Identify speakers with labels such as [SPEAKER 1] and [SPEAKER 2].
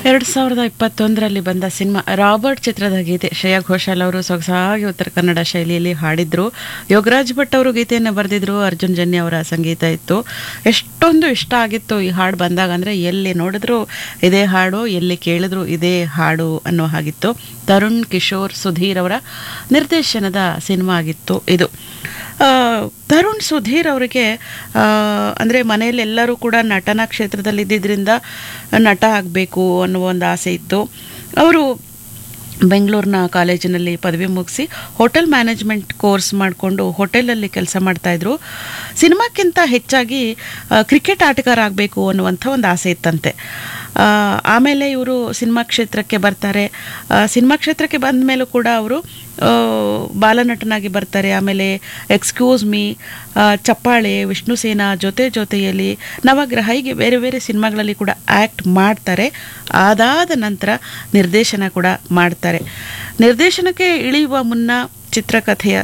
[SPEAKER 1] ಎರಡು ಸಾವಿರದ ಇಪ್ಪತ್ತೊಂದರಲ್ಲಿ ಬಂದ ಸಿನಿಮಾ ರಾಬರ್ಟ್ ಚಿತ್ರದ ಗೀತೆ ಶ್ರೇಯಾ ಘೋಷಾಲ್ ಅವರು ಸೊಗಸಾಗಿ ಉತ್ತರ ಕನ್ನಡ ಶೈಲಿಯಲ್ಲಿ ಹಾಡಿದ್ರು ಯೋಗರಾಜ್ ಭಟ್ ಅವರು ಗೀತೆಯನ್ನು ಬರೆದಿದ್ರು ಅರ್ಜುನ್ ಜನ್ಯ ಅವರ ಸಂಗೀತ ಇತ್ತು ಎಷ್ಟೊಂದು ಇಷ್ಟ ಆಗಿತ್ತು ಈ ಹಾಡು ಬಂದಾಗ ಅಂದರೆ ಎಲ್ಲಿ ನೋಡಿದ್ರು ಇದೇ ಹಾಡು ಎಲ್ಲಿ ಕೇಳಿದ್ರು ಇದೇ ಹಾಡು ಅನ್ನೋ ಹಾಗಿತ್ತು ತರುಣ್ ಕಿಶೋರ್ ಸುಧೀರ್ ಅವರ ನಿರ್ದೇಶನದ ಸಿನಿಮಾ ಆಗಿತ್ತು ಇದು ಆ, ತರುಣ್ ಸುಧೀರ್ ಅವರಿಗೆ ಅಂದರೆ ಮನೆಯಲ್ಲಿ ಎಲ್ಲರೂ ಕೂಡ ನಟನಾ ಕ್ಷೇತ್ರದಲ್ಲಿ ಇದ್ದಿದ್ದರಿಂದ ನಟ ಆಗಬೇಕು ಅನ್ನುವ ಒಂದು ಆಸೆ ಇತ್ತು ಅವರು ಬೆಂಗಳೂರಿನ ಕಾಲೇಜಿನಲ್ಲಿ ಪದವಿ ಮುಗಿಸಿ ಹೋಟೆಲ್ ಮ್ಯಾನೇಜ್ಮೆಂಟ್ ಕೋರ್ಸ್ ಮಾಡಿಕೊಂಡು ಹೋಟೆಲಲ್ಲಿ ಕೆಲಸ ಮಾಡ್ತಾಯಿದ್ರು ಸಿನಿಮಾಕ್ಕಿಂತ ಹೆಚ್ಚಾಗಿ ಆ, ಕ್ರಿಕೆಟ್ ಆಟಗಾರ ಆಗಬೇಕು ಅನ್ನುವಂಥ ಒಂದು ಆಸೆ ಇತ್ತಂತೆ ಆ, ಆಮೇಲೆ ಇವರು ಸಿನಿಮಾ ಕ್ಷೇತ್ರಕ್ಕೆ ಬರ್ತಾರೆ ಆ, ಸಿನಿಮಾ ಕ್ಷೇತ್ರಕ್ಕೆ ಬಂದ ಮೇಲೂ ಕೂಡ ಅವರು ಆ, ಬಾಲನಟನಾಗಿ ಬರ್ತಾರೆ ಆಮೇಲೆ ಎಕ್ಸ್ಕ್ಯೂಸ್ ಮೀ ಆ, ಚಪ್ಪಾಳೆ ವಿಷ್ಣು ಸೇನಾ ಜೊತೆ ಜೊತೆಯಲ್ಲಿ ನವಗ್ರಹ ಹೀಗೆ ಬೇರೆ ಬೇರೆ ಸಿನಿಮಾಗಳಲ್ಲಿ ಕೂಡ ಆ್ಯಕ್ಟ್ ಮಾಡ್ತಾರೆ ಅದಾದ ನಂತರ ನಿರ್ದೇಶನ ಕೂಡ ಮಾಡ್ತಾರೆ ನಿರ್ದೇಶನಕ್ಕೆ ಇಳಿಯುವ ಮುನ್ನ ಚಿತ್ರಕಥೆಯ